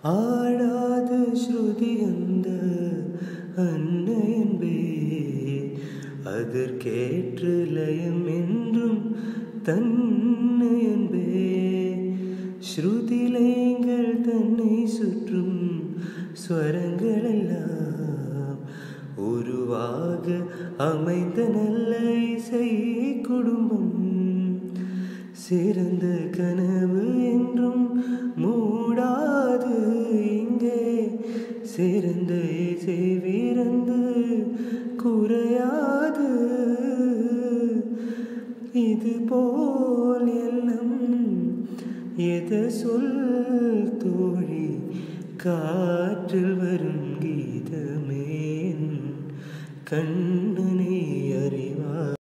ஆடாத ஸ்ருதி அந்த அன்னையன்பே அதற்கேற்று லயம் என்றும் தன்னையன்பே ஸ்ருதிலயங்கள் தன்னை சுற்றும் ஸ்வரங்கள் எல்லாம் உருவாக அமைந்த நல்ல இசை குடும்பம் சிறந்த கனவு என்றும் மூடாது இங்கே சிறந்த இசை வீரந்து குறையாது இது போல் எல்லாம் எத சொல் தோழி காற்றில் வரும் கீதமேன் கண்ணனை அறிவார்